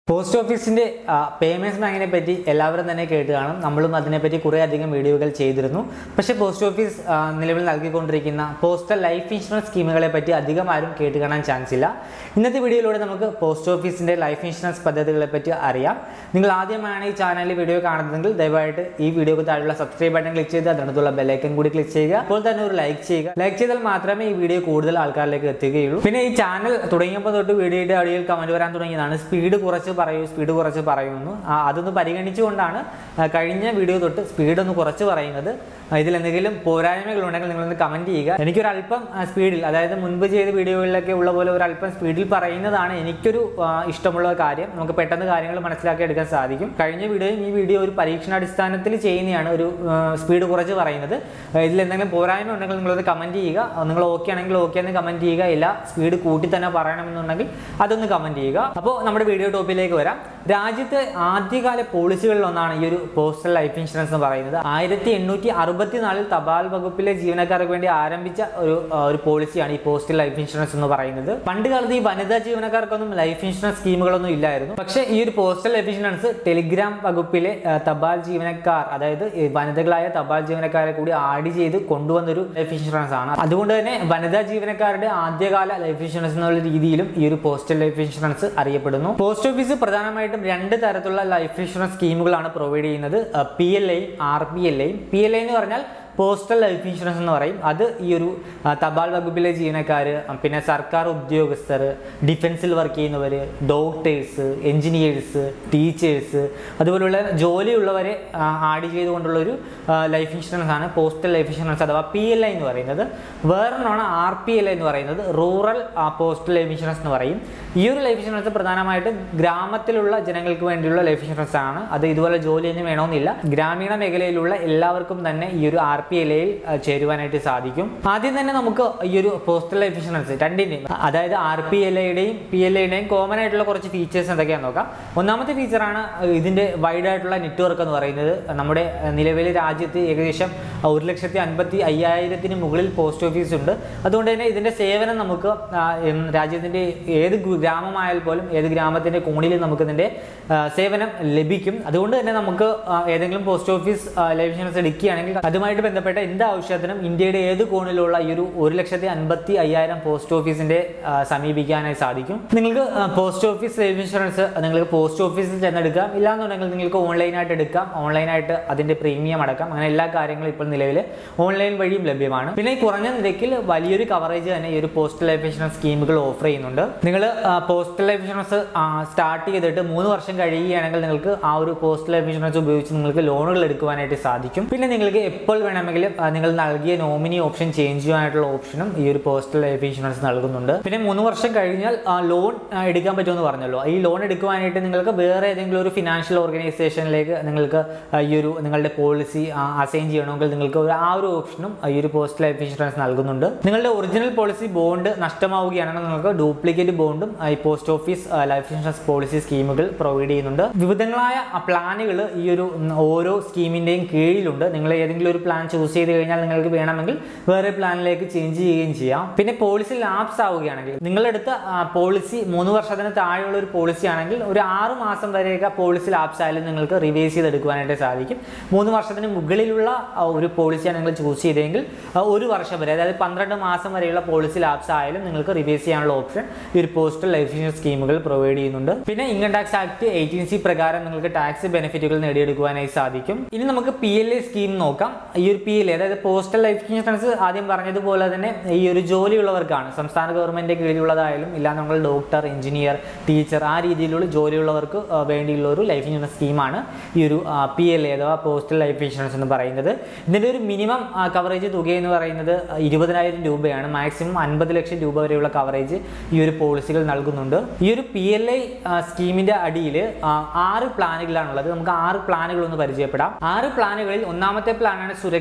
post ഓഫീസിന്റെ payments ബാങ്കിനെ പറ്റി എല്ലാവരും തന്നെ കേട്ട് കാണും നമ്മളും അതിനെപ്പറ്റി കുറേ അധികം വീഡിയോകൾ ചെയ്തിരുന്നു പക്ഷേ പോസ്റ്റ് ഓഫീസ് ആ, നിലവിൽ നൽകിക്കൊണ്ടിരിക്കുന്ന പോസ്റ്റൽ ലൈഫ് ഇൻഷുറൻസ് സ്കീമുകളെ പറ്റി അധികം ആരും കേട്ട് കാണാൻ ചാൻസ് ഇല്ല ഇന്നത്തെ വീഡിയോയിലൂടെ നമുക്ക് പോസ്റ്റ് ഓഫീസിന്റെ ലൈഫ് ഇൻഷുറൻസ് പദ്ധതികളെ പറ്റി അറിയാം നിങ്ങൾ ആദ്യമാണ് ഈ ചാനലിൽ വീഡിയോ കാണുന്നതെങ്കിൽ ദയവായിട്ട് ഈ വീഡിയോക്ക് താഴെയുള്ള സബ്സ്ക്രൈബ് ബട്ടൺ ക്ലിക്ക് ചെയ്ത് അതിനകത്തുള്ള ബെല്ലൈക്കൻ കൂടി ക്ലിക്ക് ചെയ്യുക അപ്പോൾ തന്നെ ഒരു ലൈക്ക് ചെയ്യുക ലൈക്ക് ചെയ്താൽ മാത്രമേ ഈ വീഡിയോ കൂടുതൽ ആൾക്കാരിലേക്ക് എത്തുകയുള്ളൂ പിന്നെ ഈ ചാനൽ തുടങ്ങിയപ്പോൾ തൊട്ട് വീഡിയോയുടെ അടിയിൽ കമന്റ് വരാൻ തുടങ്ങിയതാണ് സ്പീഡ് കുറച്ച് പറയൂ സ്പീഡ് കുറച്ച് പറയുമെന്ന് ആ, അതൊന്ന് പരിഗണിച്ചുകൊണ്ടാണ് ആ, കഴിഞ്ഞ വീഡിയോ തൊട്ട് സ്പീഡ് ഒന്ന് കുറച്ച് പറയുന്നത് ആ, ഇതിൽ എന്തെങ്കിലും പോരായ്മകൾ ഉണ്ടെങ്കിൽ നിങ്ങളൊന്ന് കമന്റ് ചെയ്യുക എനിക്കൊരു അല്പം സ്പീഡിൽ അതായത് മുൻപ് ചെയ്ത വീഡിയോകളിലൊക്കെ ഉള്ള പോലെ ഒരു അല്പം സ്പീഡിൽ പറയുന്നതാണ് എനിക്കൊരു ആ, ഇഷ്ടമുള്ള കാര്യം നമുക്ക് പെട്ടെന്ന് കാര്യങ്ങൾ മനസ്സിലാക്കി എടുക്കാൻ സാധിക്കും കഴിഞ്ഞ വീഡിയോയും ഈ വീഡിയോ ഒരു പരീക്ഷണാടിസ്ഥാനത്തിൽ ചെയ്യുന്നതാണ് ഒരു സ്പീഡ് കുറച്ച് പറയുന്നത് ആ, ഇതിൽ എന്തെങ്കിലും പോരായ്മ ഉണ്ടെങ്കിൽ നിങ്ങളത് കമന്റ് ചെയ്യുക ആ, നിങ്ങൾ ഓക്കെ ആണെങ്കിൽ ഓക്കെ എന്ന് കമന്റ് ചെയ്യുക ഇല്ല സ്പീഡ് കൂട്ടി തന്നെ പറയണമെന്നുണ്ടെങ്കിൽ അതൊന്ന് കമന്റ് ചെയ്യുക അപ്പോൾ നമ്മുടെ വീഡിയോ ടോപ്പിലേക്ക് വരാം രാജ്യത്തെ ആദ്യകാല പോളിസികളിൽ ഒന്നാണ് ഈ ഒരു പോസ്റ്റൽ ലൈഫ് ഇൻഷുറൻസ് എന്ന് പറയുന്നത് ആയിരത്തി എണ്ണൂറ്റി അറുപത്തിനാലിൽ തപാൽ വകുപ്പിലെ ജീവനക്കാർക്ക് വേണ്ടി ആരംഭിച്ച ഒരു ആ, ഒരു പോളിസിയാണ് ഈ പോസ്റ്റൽ ലൈഫ് ഇൻഷുറൻസ് എന്ന് പറയുന്നത് പണ്ട് കാലത്ത് ഈ വനിതാ ജീവനക്കാർക്കൊന്നും ലൈഫ് ഇൻഷുറൻസ് സ്കീമുകളൊന്നും ഇല്ലായിരുന്നു പക്ഷേ ഈ ഒരു പോസ്റ്റൽ ലൈഫ് ഇൻഷുറൻസ് ടെലിഗ്രാം വകുപ്പിലെ ആ, തപാൽ ജീവനക്കാർ അതായത് ഈ വനിതകളായ തപാൽ ജീവനക്കാരെ കൂടി ആഡ് ചെയ്ത് കൊണ്ടുവന്നൊരു ലൈഫ് ഇൻഷുറൻസ് ആണ് അതുകൊണ്ട് തന്നെ വനിതാ ജീവനക്കാരുടെ ആദ്യകാല ലൈഫ് ഇൻഷുറൻസ് എന്നുള്ള രീതിയിലും ഈ ഒരു പോസ്റ്റൽ ലൈഫ് ഇൻഷുറൻസ് അറിയപ്പെടുന്നു പോസ്റ്റ് ഓഫീസ് പ്രധാനമായിട്ടും രണ്ട് തരത്തിലുള്ള ലൈഫ് ഇൻഷുറൻസ് സ്കീമുകളാണ് പ്രൊവൈഡ് ചെയ്യുന്നത് പി എൽ ഐയും ആർ പി എൽ ഐയും പി എൽ ഐ എന്ന് പറഞ്ഞാൽ പോസ്റ്റൽ ലൈഫ് ഇൻഷുറൻസ് എന്ന് പറയും അത് ഈ ഒരു ആ, തപാൽ വകുപ്പിലെ ജീവനക്കാർ പിന്നെ സർക്കാർ ഉദ്യോഗസ്ഥർ ഡിഫൻസിൽ വർക്ക് ചെയ്യുന്നവർ ഡോക്ടേഴ്സ് എഞ്ചിനീയേഴ്സ് ടീച്ചേഴ്സ് അതുപോലുള്ള ജോലിയുള്ളവരെ ആഡ് ചെയ്തുകൊണ്ടുള്ള ഒരു ലൈഫ് ഇൻഷുറൻസ് ആണ് പോസ്റ്റൽ ലൈഫ് ഇൻഷുറൻസ് അഥവാ പി എൽ ഐ എന്ന് പറയുന്നത് വേറൊരെണ്ണമാണ് ആർ പി എൽ ഐ എന്ന് പറയുന്നത് റൂറൽ പോസ്റ്റൽ ലൈഫ് ഇൻഷുറൻസ് എന്ന് പറയും ഈ ഒരു ലൈഫ് ഇൻഷുറൻസ് പ്രധാനമായിട്ടും ഗ്രാമത്തിലുള്ള ജനങ്ങൾക്ക് വേണ്ടിയുള്ള ലൈഫ് ഇൻഷുറൻസ് ആണ് അത് ഇതുപോലെ ജോലിയൊന്നും വേണമെന്നില്ല ഗ്രാമീണ മേഖലയിലുള്ള എല്ലാവർക്കും തന്നെ ഈ ഒരു ആർ പി എൽ ഐയിൽ ചേരുവാനായിട്ട് സാധിക്കും ആദ്യം തന്നെ നമുക്ക് ഈ ഒരു പോസ്റ്റൽ ലൈഫ് ഇൻഷുറൻസ് രണ്ടിൻ്റെയും അതായത് ആർ പി എൽ ഐയുടെയും പി എൽ ഐയുടെയും കോമൺ ആയിട്ടുള്ള കുറച്ച് ഫീച്ചേഴ്സ് എന്തൊക്കെയാണെന്ന് നോക്കാം ഒന്നാമത്തെ ഫീച്ചറാണ് ഇതിൻ്റെ വൈഡ് ആയിട്ടുള്ള നെറ്റ്വർക്ക് എന്ന് പറയുന്നത് നമ്മുടെ നിലവിൽ രാജ്യത്ത് ഏകദേശം ഒരു ലക്ഷത്തി അൻപത്തി അയ്യായിരത്തിന് മുകളിൽ പോസ്റ്റ് ഓഫീസ് ഉണ്ട് അതുകൊണ്ട് തന്നെ ഇതിൻ്റെ സേവനം നമുക്ക് ആ, ഉം, രാജ്യത്തിൻ്റെ ഏത് ഗ്രാ- ഗ്രാമമായാൽ പോലും ഏത് ഗ്രാമത്തിൻ്റെ കോണിലും നമുക്ക് ഇതിൻ്റെ ആ, സേവനം ലഭിക്കും അതുകൊണ്ട് തന്നെ നമുക്ക് ആ, ഏതെങ്കിലും പോസ്റ്റ് ഓഫീസ് ആ, ലൈഫ് ഇൻഷുറൻസ് എടുക്കുകയാണെങ്കിൽ അതുമായിട്ട് ബന്ധപ്പെട്ട എന്ത് ആവശ്യത്തിനും ഇന്ത്യയുടെ ഏത് കോണിലുള്ള ഈ ഒരു ഒരു ലക്ഷത്തി അൻപത്തി അയ്യായിരം പോസ്റ്റ് ഓഫീസിന്റെ ആ, സമീപിക്കാനായി സാധിക്കും നിങ്ങൾക്ക് ആ, പോസ്റ്റ് ഓഫീസ് ലൈഫ് ഇൻഷുറൻസ് നിങ്ങൾക്ക് പോസ്റ്റ് ഓഫീസിൽ ചെന്നെടുക്കാം ഇല്ലാന്നുണ്ടെങ്കിൽ നിങ്ങൾക്ക് ഓൺലൈനായിട്ട് എടുക്കാം ഓൺലൈനായിട്ട് അതിന്റെ പ്രീമിയം അടക്കാം അങ്ങനെ എല്ലാ കാര്യങ്ങളും ഇപ്പോൾ നിലവിൽ ഓൺലൈൻ വഴിയും ലഭ്യമാണ് പിന്നെ ഈ കുറഞ്ഞ നിരക്കിൽ വലിയൊരു കവറേജ് തന്നെ ഈ ഒരു പോസ്റ്റൽ ലൈഫ് ഇൻഷുറൻസ് സ്കീമുകൾ ഓഫർ ചെയ്യുന്നുണ്ട് നിങ്ങൾ പോസ്റ്റൽ ലൈഫ് ഇൻഷുറൻസ് സ്റ്റാർട്ട് ചെയ്തിട്ട് മൂന്ന് വർഷം കഴിയുകയാണെങ്കിൽ നിങ്ങൾക്ക് ആ ഒരു പോസ്റ്റൽ ലൈഫ് ഇൻഷുറൻസ് ഉപയോഗിച്ച് നിങ്ങൾക്ക് ലോണുകൾ എടുക്കുവാനായിട്ട് സാധിക്കും പിന്നെ നിങ്ങൾക്ക് എപ്പോൾ വേണമെങ്കിലും ആ, നിങ്ങൾ നൽകിയ നോമിനി ഓപ്ഷൻ ചേഞ്ച് ചെയ്യാനായിട്ടുള്ള ഓപ്ഷനും ഈ ഒരു പോസ്റ്റൽ ലൈഫ് ഇൻഷുറൻസ് നൽകുന്നുണ്ട് പിന്നെ മൂന്ന് വർഷം കഴിഞ്ഞാൽ ആ ലോൺ എടുക്കാൻ പറ്റുമെന്ന് പറഞ്ഞല്ലോ ഈ ലോൺ എടുക്കുവാനായിട്ട് നിങ്ങൾക്ക് വേറെ ഏതെങ്കിലും ഒരു ഫിനാൻഷ്യൽ ഓർഗനൈസേഷനിലേക്ക് നിങ്ങൾക്ക് ആ, ഈ ഒരു നിങ്ങളുടെ പോളിസി അസൈൻ ചെയ്യണമെങ്കിൽ നിങ്ങൾക്ക് ഒരു ആ ഒരു ഓപ്ഷനും ഈ ഒരു പോസ്റ്റ് ലൈഫ് ഇൻഷുറൻസ് നൽകുന്നുണ്ട് നിങ്ങളുടെ ഒറിജിനൽ പോളിസി ബോണ്ട് നഷ്ടമാവുകയാണെങ്കിൽ നിങ്ങൾക്ക് ഡ്യൂപ്ലിക്കേറ്റ് ബോണ്ടും ഈ post office life insurance policy സ്കീമുകൾ പ്രൊവൈഡ് ചെയ്യുന്നുണ്ട് വിവിധങ്ങളായ പ്ലാനുകൾ ഈ ഒരു ഉം, ഓരോ സ്കീമിന്റെയും കീഴിലുണ്ട് നിങ്ങൾ ഏതെങ്കിലും ഒരു പ്ലാൻ ചൂസ് ചെയ്ത് കഴിഞ്ഞാൽ നിങ്ങൾക്ക് വേണമെങ്കിൽ വേറെ പ്ലാനിലേക്ക് ചേഞ്ച് ചെയ്യുകയും ചെയ്യാം പിന്നെ പോളിസി ലാപ്സ് ആവുകയാണെങ്കിൽ നിങ്ങളെടുത്ത പോളിസി മൂന്ന് വർഷത്തിന് താഴെയുള്ള ഒരു പോളിസി ആണെങ്കിൽ ഒരു ആറ് മാസം വരെയൊക്കെ പോളിസി ലാപ്സ് ആയാലും നിങ്ങൾക്ക് റിവൈസ് ചെയ്തെടുക്കുവാനായിട്ട് സാധിക്കും മൂന്ന് വർഷത്തിന് മുകളിലുള്ള ആ, ഒരു പോളിസിയാണ് നിങ്ങൾ ചൂസ് ചെയ്തതെങ്കിൽ ആ, ഒരു വർഷം വരെ അതായത് പന്ത്രണ്ട് മാസം വരെയുള്ള പോളിസി ലാപ്സ് ആയാലും നിങ്ങൾക്ക് റിവൈസ് ചെയ്യാനുള്ള ഓപ്ഷൻ ഈ ഒരു പോസ്റ്റൽ ലൈഫ് ഇൻഷുറൻസ് സ്കീമുകൾ പ്രൊവൈഡ് ചെയ്യുന്നുണ്ട് പിന്നെ income tax act eighteen C പ്രകാരം നിങ്ങൾക്ക് ടാക്സ് ബെനിഫിറ്റുകൾ നേടിയെടുക്കുവാനായി സാധിക്കും ഇനി നമുക്ക് പി എൽ എ സ്കീം നോക്കാം ഈ ഒരു പി എൽ എ അതായത് പോസ്റ്റൽ ലൈഫ് ഇൻഷുറൻസ് ആദ്യം പറഞ്ഞതുപോലെ തന്നെ ഈ ഒരു ജോലിയുള്ളവർക്കാണ് സംസ്ഥാന ഗവൺമെന്റ് കീഴിലുള്ളതായാലും ഇല്ല നമ്മൾ ഡോക്ടർ എഞ്ചിനീയർ ടീച്ചർ ആ രീതിയിലുള്ള ജോലിയുള്ളവർക്ക് ആ, വേണ്ടിയുള്ള ഒരു ലൈഫ് ഇൻഷുറൻസ് സ്കീമാണ് ഈ ഒരു പി എൽ എ അഥവാ പോസ്റ്റൽ ലൈഫ് ഇൻഷുറൻസ് എന്ന് പറയുന്നത് ഇതിൻ്റെ ഒരു മിനിമം കവറേജ് തുക എന്ന് പറയുന്നത് ഇരുപതിനായിരം രൂപയാണ് മാക്സിമം അൻപത് ലക്ഷം രൂപ വരെയുള്ള കവറേജ് ഈ ഒരു പോളിസികൾ നൽകുന്നുണ്ട് ഈ ഒരു പി എൽ ഐ സ്കീമിന്റെ അടിയിൽ ആറ് പ്ലാനുകളാണുള്ളത് നമുക്ക് ആറ് പ്ലാനുകൾ ഒന്ന് പരിചയപ്പെടാം ആറ് പ്ലാനുകളിൽ ഒന്നാമത്തെ പ്ലാനാണ് സുരക്ഷ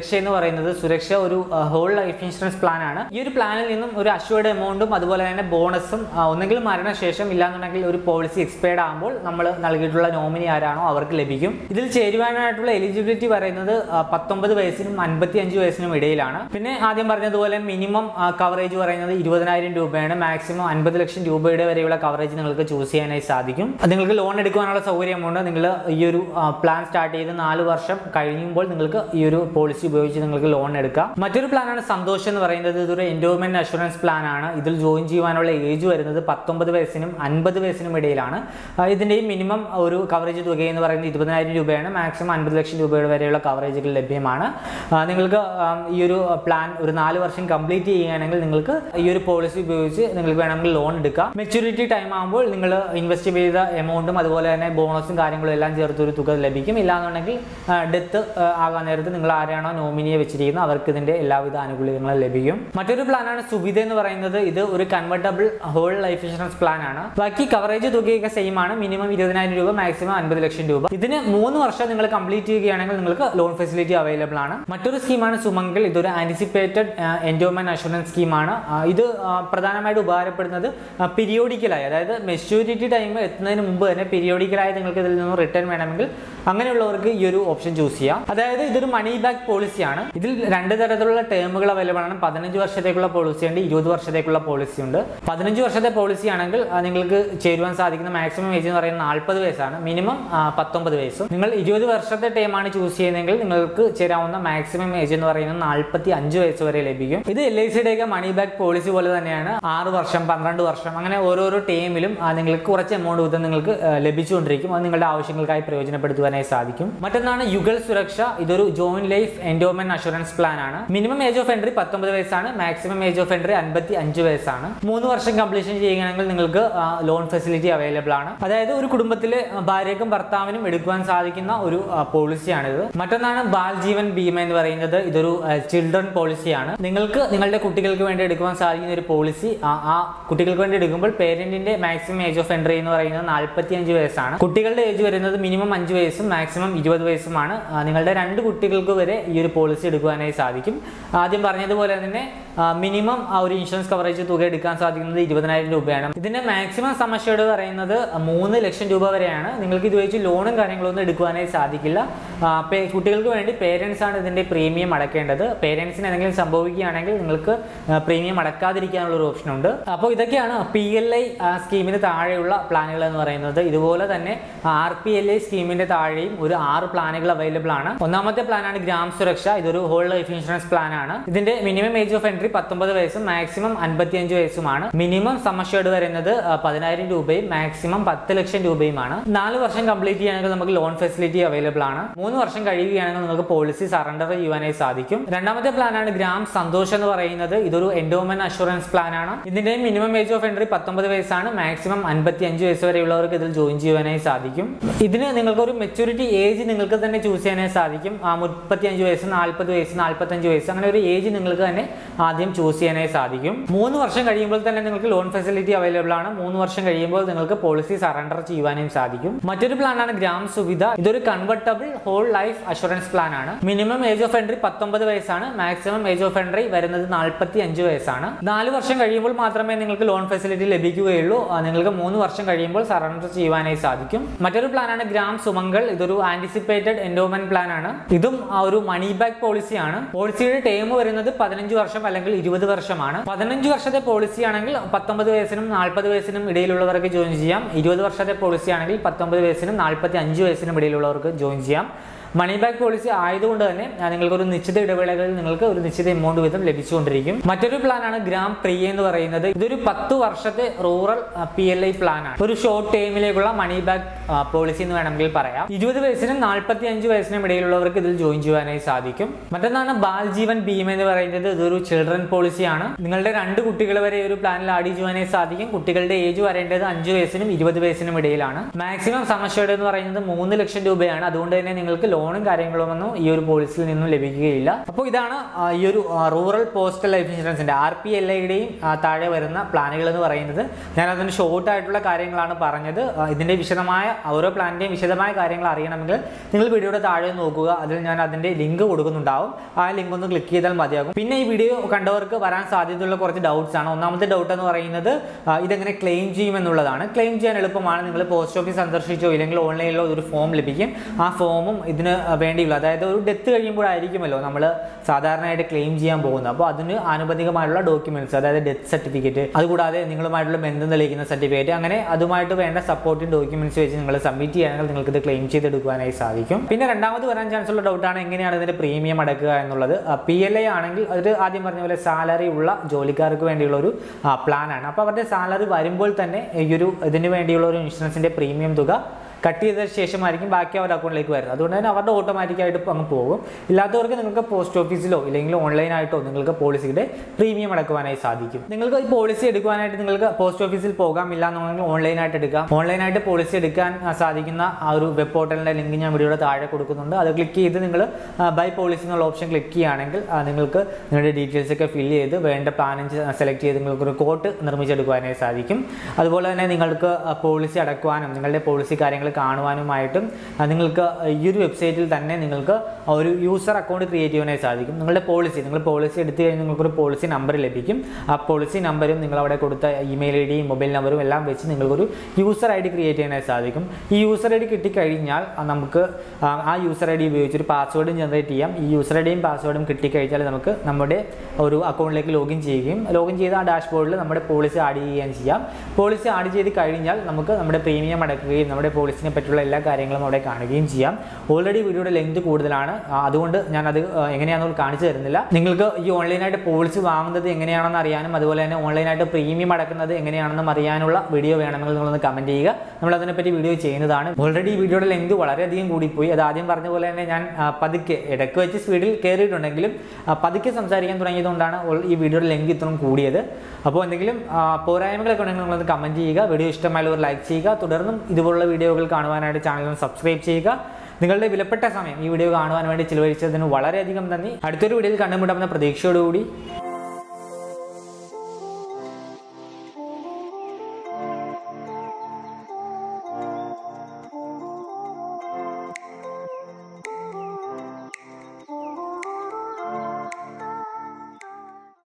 സുരക്ഷ എന്ന് പറയുന്നത് സുരക്ഷ ഒരു ഹോൾ ലൈഫ് ഇൻഷുറൻസ് പ്ലാൻ ആണ് ഈ ഒരു പ്ലാനിൽ നിന്നും ഒരു അഷ്വേർഡ് എമൗണ്ടും അതുപോലെ തന്നെ ബോണസും ഒന്നെങ്കിൽ മരണശേഷം ഇല്ലാന്നുണ്ടെങ്കിൽ ഒരു പോളിസി എക്സ്പയർഡ് ആകുമ്പോൾ നമ്മൾ നൽകിയിട്ടുള്ള നോമിനി ആരാണോ അവർക്ക് ലഭിക്കും ഇതിൽ ചേരുവാനായിട്ടുള്ള എലിജിബിലിറ്റി പറയുന്നത് ആ, പത്തൊമ്പത് വയസ്സിനും അൻപത്തി അഞ്ച് വയസ്സിനും ഇടയിലാണ് പിന്നെ ആദ്യം പറഞ്ഞതുപോലെ മിനിമം കവറേജ് പറയുന്നത് ഇരുപതിനായിരം രൂപയാണ് മാക്സിമം അൻപത് ലക്ഷം രൂപയുടെ വരെയുള്ള കവറേജ് നിങ്ങൾക്ക് ചൂസ് ചെയ്യാനായി സാധിക്കും അത് നിങ്ങൾക്ക് ലോൺ എടുക്കാനുള്ള സൗകര്യമുണ്ട് നിങ്ങൾ ഈ ഒരു പ്ലാൻ സ്റ്റാർട്ട് ചെയ്ത് നാല് വർഷം കഴിയുമ്പോൾ നിങ്ങൾക്ക് ഈ ഒരു പോളിസി ഉപയോഗിച്ച് നിങ്ങൾക്ക് ലോൺ എടുക്കാം മറ്റൊരു പ്ലാനാണ് സന്തോഷം എന്ന് പറയുന്നത് ഇതൊരു എൻഡോമെന്റ് അഷുറൻസ് പ്ലാൻ ആണ് ഇതിൽ ജോയിൻ ചെയ്യുവാനുള്ള ഏജ് വരുന്നത് പത്തൊമ്പത് വയസ്സിനും അൻപത് വയസ്സിനും ഇടയിലാണ് ആ, ഇതിന്റെയും മിനിമം ഒരു കവറേജ് തുക എന്ന് പറയുന്നത് ഇരുപതിനായിരം രൂപയാണ് മാക്സിമം അൻപത് ലക്ഷം രൂപയുടെ വരെയുള്ള കവറേജുകൾ ലഭ്യമാണ് ആ, നിങ്ങൾക്ക് ആ, ഈ ഒരു പ്ലാൻ ഒരു നാല് വർഷം കംപ്ലീറ്റ് ചെയ്യുകയാണെങ്കിൽ നിങ്ങൾക്ക് ഈ ഒരു പോളിസി ഉപയോഗിച്ച് നിങ്ങൾക്ക് വേണമെങ്കിൽ ലോൺ എടുക്കാം മെച്യൂരിറ്റി ടൈം ആകുമ്പോൾ നിങ്ങൾ ഇൻവെസ്റ്റ് ചെയ്ത എമൗണ്ടും അതുപോലെ തന്നെ ബോണസും കാര്യങ്ങളും എല്ലാം ചേർത്ത് ഒരു തുക ലഭിക്കും ഇല്ലാന്നുണ്ടെങ്കിൽ ഡെത്ത് ആകാൻ നേരത്ത് നിങ്ങൾ ആരാണോ നോമിനിയെ വെച്ചിരിക്കുന്നത് അവർക്ക് ഇതിന്റെ എല്ലാവിധ ആനുകൂല്യങ്ങളും ലഭിക്കും മറ്റൊരു പ്ലാനാണ് സുവിധ എന്ന് പറയുന്നത് ഇത് ഒരു convertible whole life insurance plan ആണ് ബാക്കി കവറേജ് തുകയൊക്കെ സെയിം ആണ് മിനിമം ഇരുപതിനായിരം രൂപ മാക്സിമം അൻപത് ലക്ഷം രൂപ ഇതിന് മൂന്ന് വർഷം നിങ്ങൾ കംപ്ലീറ്റ് ചെയ്യുകയാണെങ്കിൽ നിങ്ങൾക്ക് ലോൺ ഫെസിലിറ്റി അവൈലബിൾ ആണ് മറ്റൊരു സ്കീമാണ് സുമംഗൽ ഇതൊരു ആന്റിസിപ്പേറ്റഡ് എൻഡോമെന്റ് അഷുറൻസ് സ്കീമാണ് ആ, ഇത് ആ, പ്രധാനമായിട്ട് ഉപകാരപ്പെടുന്നത് പീരിയോഡിക്കലായി അതായത് മെച്യൂരിറ്റി ടൈം എത്തുന്നതിന് മുമ്പ് തന്നെ പീരിയോഡിക്കലായി നിങ്ങൾക്ക് ഇതിൽ നിന്ന് റിട്ടേൺ വേണമെങ്കിൽ അങ്ങനെയുള്ളവർക്ക് ഈ ഒരു ഓപ്ഷൻ ചൂസ് ചെയ്യാം അതായത് ഇതൊരു മണി ബാക്ക് പോളിസിയാണ് ഇതിൽ രണ്ട് തരത്തിലുള്ള ടേമുകൾ അവൈലബിൾ ആണ് പതിനഞ്ച് വർഷത്തേക്കുള്ള പോളിസി ഉണ്ട് ഇരുപത് വർഷത്തേക്കുള്ള പോളിസി ഉണ്ട് പതിനഞ്ച് വർഷത്തെ പോളിസി ആണെങ്കിൽ ആ, നിങ്ങൾക്ക് ചേരുവാൻ സാധിക്കുന്ന മാക്സിമം ഏജ് എന്ന് പറയുന്നത് നാൽപ്പത് വയസ്സാണ് മിനിമം പത്തൊമ്പത് വയസ്സും നിങ്ങൾ ഇരുപത് വർഷത്തെ ടൈമാണ് ചൂസ് ചെയ്യുന്നതെങ്കിൽ നിങ്ങൾക്ക് ചേരാവുന്ന മാക്സിമം ഏജ് എന്ന് പറയുന്നത് നാൽപ്പത്തി അഞ്ച് വയസ്സ് വരെ ലഭിക്കും ഇത് എൽ ഐ സിയുടെ ഒക്കെ മണി ബാക്ക് പോളിസി പോലെ തന്നെയാണ് ആറ് വർഷം പന്ത്രണ്ട് വർഷം അങ്ങനെ ഓരോരോ ടൈമിലും നിങ്ങൾക്ക് കുറച്ച് എമൗണ്ട് വീതം നിങ്ങൾക്ക് ആ, ലഭിച്ചുകൊണ്ടിരിക്കും അത് നിങ്ങളുടെ ആവശ്യങ്ങൾക്കായി പ്രയോജനപ്പെടുത്തുവാനായി സാധിക്കും മറ്റൊന്നാണ് യുഗൽ സുരക്ഷ ഇതൊരു joint life endowment assurance plan ആണ് മിനിമം ഏജ് ഓഫ് എൻട്രി പത്തൊമ്പത് വയസ്സാണ് മാക്സിമം ഏജ് ഓഫ് എൻട്രി അൻപത്തി അഞ്ച് വയസ്സാണ് മൂന്ന് വർഷം കംപ്ലീഷൻ ചെയ്യുകയാണെങ്കിൽ നിങ്ങൾക്ക് ലോൺ ഫെസിലിറ്റി അവൈലബിൾ ആണ് അതായത് ഒരു കുടുംബത്തിലെ ആ, ഭാര്യയ്ക്കും ഭർത്താവിനും എടുക്കുവാൻ സാധിക്കുന്ന ഒരു പോളിസിയാണിത് മറ്റൊന്നാണ് ബാൽ ജീവൻ ബീമ എന്ന് പറയുന്നത് ഇതൊരു ചിൽഡ്രൻ പോളിസിയാണ് നിങ്ങൾക്ക് നിങ്ങളുടെ കുട്ടികൾക്ക് വേണ്ടി എടുക്കുവാൻ സാധിക്കുന്ന ഒരു പോളിസി ആ കുട്ടികൾക്ക് വേണ്ടി എടുക്കുമ്പോൾ പേരന്റിന്റെ മാക്സിമം ഏജ് ഓഫ് എൻട്രി എന്ന് പറയുന്നത് നാൽപ്പത്തി അഞ്ച് വയസ്സാണ് കുട്ടികളുടെ ഏജ് വരുന്നത് മിനിമം അഞ്ച് വയസ്സും മാക്സിമം ഇരുപത് വയസ്സുമാണ് ആ, നിങ്ങളുടെ രണ്ട് കുട്ടികൾക്ക് വരെ ഈ ഒരു പോളിസി എടുക്കുവാനായി സാധിക്കും ആദ്യം പറഞ്ഞതുപോലെ തന്നെ മിനിമം ആ ഒരു ഇൻഷുറൻസ് കവറേജ് തുക എടുക്കാൻ സാധിക്കുന്നത് ഇരുപതിനായിരം രൂപയാണ് ഇതിന്റെ മാക്സിമം സമസ്യയുടെ പറയുന്നത് മൂന്ന് ലക്ഷം രൂപ വരെയാണ് നിങ്ങൾക്ക് ഇത് വെച്ച് ലോണും കാര്യങ്ങളൊന്നും എടുക്കുവാനായി സാധിക്കില്ല ആ, പേ- കുട്ടികൾക്ക് വേണ്ടി പേരൻസ് ആണ് ഇതിന്റെ പ്രീമിയം അടക്കേണ്ടത് പേരൻസിന് എന്തെങ്കിലും സംഭവിക്കുകയാണെങ്കിൽ നിങ്ങൾക്ക് പ്രീമിയം അടക്കാതിരിക്കാനുള്ള ഒരു ഓപ്ഷൻ ഉണ്ട് അപ്പോൾ ഇതൊക്കെയാണ് പി എൽ ഐ സ്കീമിന് താഴെയുള്ള പ്ലാനുകൾ എന്ന് പറയുന്നത് ഇതുപോലെ തന്നെ ആർ പി എൽ ഐ സ്കീമിന്റെ താഴെയും ഒരു ആറ് പ്ലാനുകൾ അവൈലബിൾ ആണ് ഒന്നാമത്തെ പ്ലാനാണ് ഗ്രാം സുരക്ഷ ഇതൊരു ഹോൾ ലൈഫ് ഇൻഷുറൻസ് പ്ലാൻ ആണ് ഇതിന്റെ മിനിമം ഏജ് ഓഫ് എൻട്രി പത്തൊമ്പത് വയസ്സും മാക്സിമം അൻപത്തിയഞ്ച് വയസ്സുമാണ് മിനിമം സമ്മർഷേർഡ് വരുന്നത് ആ, പതിനായിരം രൂപയും മാക്സിമം പത്ത് ലക്ഷം രൂപയുമാണ് നാല് വർഷം കംപ്ലീറ്റ് ചെയ്യുകയാണെങ്കിൽ നമുക്ക് ലോൺ ഫെസിലിറ്റി അവൈലബിൾ ആണ് മൂന്ന് വർഷം കഴിയുകയാണെങ്കിൽ നിങ്ങൾക്ക് പോളിസി സറണ്ടർ ചെയ്യുവാനായി സാധിക്കും രണ്ടാമത്തെ പ്ലാനാണ് ഗ്രാം സന്തോഷ് എന്ന് പറയുന്നത് ഇതൊരു എൻഡോമെന്റ് അഷുറൻസ് പ്ലാൻ ആണ് ഇതിന്റെ മിനിമം ഏജ് ഓഫ് എൻട്രി പത്തൊമ്പത് വയസ്സാണ് മാക്സിമം അൻപത്തി അഞ്ച് വയസ്സ് വരെയുള്ളവർക്ക് ഇതിൽ ജോയിൻ ചെയ്യുവാനായി സാധിക്കും ഇതിന് നിങ്ങൾക്ക് ഒരു മെച്ചൂരിറ്റി ഏജ് നിങ്ങൾക്ക് തന്നെ ചൂസ് ചെയ്യാനായി സാധിക്കും ആ മുപ്പത്തി അഞ്ച് വയസ്സ് നാൽപ്പത് വയസ്സ് നാൽപ്പത്തഞ്ച് വയസ്സ് അങ്ങനെ ഒരു ഏജ് നിങ്ങൾക്ക് തന്നെ ആദ്യം ചൂസ് ചെയ്യാനായി സാധിക്കും മൂന്ന് വർഷം കഴിയുമ്പോൾ തന്നെ നിങ്ങൾക്ക് ലോൺ ഫെസിലിറ്റി അവൈലബിൾ ആണ് മൂന്ന് വർഷം കഴിയുമ്പോൾ നിങ്ങൾക്ക് പോളിസി സറണ്ടർ ചെയ്യുവാനും സാധിക്കും മറ്റൊരു പ്ലാനാണ് ഗ്രാം സുവിധ ഇതൊരു convertible whole life assurance plan ആണ് മിനിമം ഏജ് ഓഫ് എൻട്രി പത്തൊമ്പത് വയസ്സാണ് മാക്സിമം ഏജ് ഓഫ് എൻട്രി വരുന്നത് നാൽപ്പത്തി അഞ്ച് വയസ്സാണ് നാല് വർഷം കഴിയുമ്പോൾ മാത്രമേ നിങ്ങൾക്ക് ലോൺ ഫെസിലിറ്റി ലഭിക്കുകയുള്ളൂ ആ, നിങ്ങൾക്ക് മൂന്ന് വർഷം കഴിയുമ്പോൾ സറണ്ടർ ചെയ്യുവാനായി സാധിക്കും മറ്റൊരു പ്ലാനാണ് ഗ്രാം സുമംഗൾ ഇതൊരു ആന്റിസിപ്പേറ്റഡ് എൻഡോമെന്റ് പ്ലാൻ ആണ് ഇതും ആ ഒരു മണി ബാക്ക് പോളിസിയാണ് പോളിസിയുടെ ടേം വരുന്നത് പതിനഞ്ച് വർഷം അല്ലെങ്കിൽ ഇരുപത് വർഷമാണ് പതിനഞ്ച് വർഷത്തെ പോളിസി ആണെങ്കിൽ പത്തൊമ്പത് വയസ്സിനും നാൽപ്പത് വയസ്സിനും ഇടയിലുള്ളവർക്ക് ജോയിൻ ചെയ്യാം ഇരുപത് വർഷത്തെ പോളിസി ആണെങ്കിൽ പത്തൊമ്പത് വയസ്സിനും നാൽപ്പത്തി അഞ്ച് വയസ്സിനും ഇടയിലുള്ളവർക്ക് ജോയിൻ ചെയ്യാം മണി ബാക്ക് പോളിസി ആയതുകൊണ്ട് തന്നെ ആ, നിങ്ങൾക്ക് ഒരു നിശ്ചിത ഇടവേളകളിൽ നിങ്ങൾക്ക് ഒരു നിശ്ചിത എമൗണ്ട് വീതം ലഭിച്ചുകൊണ്ടിരിക്കും മറ്റൊരു പ്ലാനാണ് ഗ്രാം പ്രിയ എന്ന് പറയുന്നത് ഇതൊരു പത്ത് വർഷത്തെ rural P L I plan ആണ് ഒരു ഷോർട്ട് ടൈമിലേക്കുള്ള മണി ബാക്ക് പോളിസി എന്ന് വേണമെങ്കിൽ പറയാം ഇരുപത് വയസ്സിനും നാൽപ്പത്തി അഞ്ച് വയസ്സിനും ഇടയിലുള്ളവർക്ക് ഇതിൽ ജോയിൻ ചെയ്യുവാനായി സാധിക്കും മറ്റൊന്നാണ് ബാൽ ജീവൻ ഭീമ എന്ന് പറയുന്നത് ഇതൊരു ചിൽഡ്രൻ പോളിസിയാണ് നിങ്ങളുടെ രണ്ട് കുട്ടികൾ വരെ ഈ ഒരു പ്ലാനിൽ ആഡ് ചെയ്യുവാനായി സാധിക്കും കുട്ടികളുടെ ഏജ് വരേണ്ടത് അഞ്ച് വയസ്സിനും ഇരുപത് വയസ്സിനും ഇടയിലാണ് മാക്സിമം സമസ്യയുടെ എന്ന് പറയുന്നത് മൂന്ന് ലക്ഷം രൂപയാണ് അതുകൊണ്ട് തന്നെ നിങ്ങൾക്ക് ലോണും കാര്യങ്ങളൊന്നും ഈ ഒരു പോളിസിയിൽ നിന്നും ലഭിക്കുകയില്ല അപ്പോൾ ഇതാണ് ആ, ഈ ഒരു റൂറൽ പോസ്റ്റൽ ലൈഫ് ഇൻഷുറൻസിന്റെ ആർ പി എൽ ഐയുടെയും താഴെ വരുന്ന പ്ലാനുകൾ എന്ന് പറയുന്നത് ഞാൻ അതിന് ഷോർട്ട് ആയിട്ടുള്ള കാര്യങ്ങളാണ് പറഞ്ഞത് ആ, ഇതിന്റെ വിശദമായ ഓരോ പ്ലാനിന്റെയും വിശദമായ കാര്യങ്ങൾ അറിയണമെങ്കിൽ നിങ്ങൾ വീഡിയോയുടെ താഴെ നോക്കുക അതിൽ ഞാൻ അതിന്റെ ലിങ്ക് കൊടുക്കുന്നുണ്ടാവും ആ ലിങ്ക് ഒന്ന് ക്ലിക്ക് ചെയ്താൽ മതിയാകും പിന്നെ ഈ വീഡിയോ കണ്ടവർക്ക് വരാൻ സാധ്യതയുള്ള കുറച്ച് ഡൗട്ട്സ് ആണ് ഒന്നാമത്തെ ഡൗട്ട് എന്ന് പറയുന്നത് ആ, ഇതെങ്ങനെ ക്ലെയിം ചെയ്യും എന്നുള്ളതാണ് ക്ലെയിം ചെയ്യാൻ എളുപ്പമാണ് നിങ്ങൾ പോസ്റ്റ് ഓഫീസ് സന്ദർശിച്ചോ ഇല്ലെങ്കിൽ ഓൺലൈനിലോ ഒരു ഫോം ലഭിക്കും ആ ഫോമും ഇതിന് വേണ്ടിയുള്ള അതായത് ഒരു ഡെത്ത് കഴിയുമ്പോഴായിരിക്കുമല്ലോ നമ്മൾ സാധാരണയായിട്ട് ക്ലെയിം ചെയ്യാൻ പോകുന്നത് അപ്പോൾ അതിന് ആനുബന്ധികമായുള്ള ഡോക്യുമെന്റ്സ് അതായത് ഡെത്ത് സർട്ടിഫിക്കറ്റ് അതുകൂടാതെ നിങ്ങളുമായിട്ടുള്ള ബന്ധം തെളിയിക്കുന്ന സർട്ടിഫിക്കറ്റ് അങ്ങനെ അതുമായിട്ട് വേണ്ട സപ്പോർട്ടിംഗ് ഡോക്യുമെന്റ്സ് വെച്ച് നിങ്ങൾ സബ്മിറ്റ് ചെയ്യുകയാണെങ്കിൽ നിങ്ങൾക്ക് ഇത് ക്ലെയിം ചെയ്തെടുക്കുവാനായി സാധിക്കും പിന്നെ രണ്ടാമത് വരാൻ ചാൻസ് ഉള്ള ഡൗട്ടാണ് എങ്ങനെയാണ് ഇതിന്റെ പ്രീമിയം അടക്കുക എന്നുള്ളത് പി എൽ എ ആണെങ്കിൽ അത് ആദ്യം പറഞ്ഞ പോലെ സാലറി ഉള്ള ജോലിക്കാർക്ക് വേണ്ടിയുള്ള ഒരു പ്ലാനാണ് അപ്പോൾ അവരുടെ സാലറി വരുമ്പോൾ തന്നെ ഈ ഒരു ഇതിന് വേണ്ടിയുള്ള ഒരു ഇൻഷുറൻസിന്റെ പ്രീമിയം തുക കട്ട് ചെയ്ത ശേഷമായിരിക്കും ബാക്കി അവരുടെ അക്കൗണ്ടിലേക്ക് വരുന്നത് അതുകൊണ്ട് തന്നെ അവരുടെ ഓട്ടോമാറ്റിക്കായിട്ട് അങ്ങ് പോകും ഇല്ലാത്തവർക്ക് നിങ്ങൾക്ക് പോസ്റ്റ് ഓഫീസിലോ ഇല്ലെങ്കിൽ ഓൺലൈനായിട്ടോ നിങ്ങൾക്ക് പോളിസിയുടെ പ്രീമിയം അടക്കുവാനായി സാധിക്കും നിങ്ങൾക്ക് ഈ പോളിസി എടുക്കുവാനായിട്ട് നിങ്ങൾക്ക് പോസ്റ്റ് ഓഫീസിൽ പോകാം ഇല്ല എന്നുണ്ടെങ്കിൽ ഓൺലൈനായിട്ട് എടുക്കാം ഓൺലൈനായിട്ട് പോളിസി എടുക്കാൻ ആ, സാധിക്കുന്ന ആ ഒരു വെബ് പോർട്ടലിൻ്റെ ലിങ്ക് ഞാൻ വീഡിയോയുടെ താഴെ കൊടുക്കുന്നുണ്ട് അത് ക്ലിക്ക് ചെയ്ത് നിങ്ങൾ ബൈ പോളിസി എന്നുള്ള ഓപ്ഷൻ ക്ലിക്ക് ചെയ്യുകയാണെങ്കിൽ ആ, നിങ്ങൾക്ക് നിങ്ങളുടെ ഡീറ്റെയിൽസ് ഒക്കെ ഫില്ല് ചെയ്ത് വേണ്ട പ്ലാൻ സെലക്ട് ചെയ്ത് നിങ്ങൾക്ക് ഒരു കോട്ട് നിർമ്മിച്ചെടുക്കുവാനായി സാധിക്കും അതുപോലെ തന്നെ നിങ്ങൾക്ക് പോളിസി അടക്കുവാനും നിങ്ങളുടെ പോളിസി കാര്യങ്ങൾ കാണുവാനുമായിട്ടും ആ, നിങ്ങൾക്ക് ഈ ഒരു വെബ്സൈറ്റിൽ തന്നെ നിങ്ങൾക്ക് ഒരു യൂസർ അക്കൗണ്ട് ക്രിയേറ്റ് ചെയ്യാനായി സാധിക്കും നിങ്ങളുടെ പോളിസി നിങ്ങൾ പോളിസി എടുത്തു കഴിഞ്ഞാൽ നിങ്ങൾക്കൊരു പോളിസി നമ്പർ ലഭിക്കും ആ പോളിസി നമ്പരും നിങ്ങൾ അവിടെ കൊടുത്ത ഇമെയിൽ ഐ ഡിയും മൊബൈൽ നമ്പറും എല്ലാം വെച്ച് നിങ്ങൾക്കൊരു യൂസർ ഐ ഡി ക്രിയേറ്റ് ചെയ്യാനായി സാധിക്കും ഈ യൂസർ ഐ ഡി കിട്ടിക്കഴിഞ്ഞാൽ ആ, നമുക്ക് ആ, ആ യൂസർ ഐ ഡി ഉപയോഗിച്ച് ഒരു പാസ്വേഡും ജനറേറ്റ് ചെയ്യാം ഈ യൂസർ ഐ ഡിയും പാസ്വേഡും കിട്ടിക്കഴിഞ്ഞാൽ നമുക്ക് നമ്മുടെ ഒരു അക്കൗണ്ടിലേക്ക് ലോഗിൻ ചെയ്യുകയും ലോഗിൻ ചെയ്ത് ആ ഡാഷ്ബോർഡിൽ നമ്മുടെ പോളിസി ആഡ് ചെയ്യുകയും ചെയ്യാം പോളിസി ആഡ് ചെയ്ത് കഴിഞ്ഞാൽ നമുക്ക് നമ്മുടെ പ്രീമിയം അടക്കുകയും നമ്മുടെ പോളിസിനെ പറ്റിയുള്ള എല്ലാ കാര്യങ്ങളും അവിടെ കാണുകയും ചെയ്യാം ഓൾറെഡി വീഡിയോയുടെ ലെങ്ത് കൂടുതലാണ് ആ, അതുകൊണ്ട് ഞാൻ അത് ആ, എങ്ങനെയാണെന്ന് കാണിച്ചു തരുന്നില്ല നിങ്ങൾക്ക് ഈ ഓൺലൈനായിട്ട് പോളിസി വാങ്ങുന്നത് എങ്ങനെയാണെന്ന് അറിയാനും അതുപോലെ തന്നെ ഓൺലൈനായിട്ട് പ്രീമിയം അടക്കുന്നത് എങ്ങനെയാണെന്നും അറിയാനുള്ള വീഡിയോ വേണമെങ്കിൽ നിങ്ങളൊന്ന് കമൻറ്റ് ചെയ്യുക നമ്മൾ അതിനെപ്പറ്റി വീഡിയോ ചെയ്യുന്നതാണ് ഓൾറെഡി ഈ വീഡിയോയുടെ ലെങ്ത് വളരെയധികം കൂടിപ്പോയി അത് ആദ്യം പറഞ്ഞ പോലെ തന്നെ ഞാൻ ആ, പതുക്കെ ഇടയ്ക്ക് വെച്ച് സ്പീഡിൽ കയറിയിട്ടുണ്ടെങ്കിലും ആ, പതുക്കെ സംസാരിക്കാൻ തുടങ്ങിയതുകൊണ്ടാണ് ഓൾ- ഈ വീഡിയോയുടെ ലെങ്ത് ഇത്രയും കൂടിയത് അപ്പോൾ എന്തെങ്കിലും ആ, പോരായ്മകളൊക്കെ ഉണ്ടെങ്കിൽ നിങ്ങളത് കമൻറ്റ് ചെയ്യുക വീഡിയോ ഇഷ്ടമായാലും ഒരു ലൈക്ക് ചെയ്യുക തുടർന്നും ഇതുപോലുള്ള വീഡിയോകൾ കാണുവാനായിട്ട് ചാനൽ ഒന്ന് സബ്സ്ക്രൈബ് ചെയ്യുക നിങ്ങളുടെ വിലപ്പെട്ട സമയം ഈ വീഡിയോ കാണുവാൻ വേണ്ടി ചിലവഴിച്ചതിന് വളരെയധികം നന്ദി അടുത്തൊരു വീഡിയോയിൽ കണ്ടുമുട്ടാമെന്ന പ്രതീക്ഷയോടുകൂടി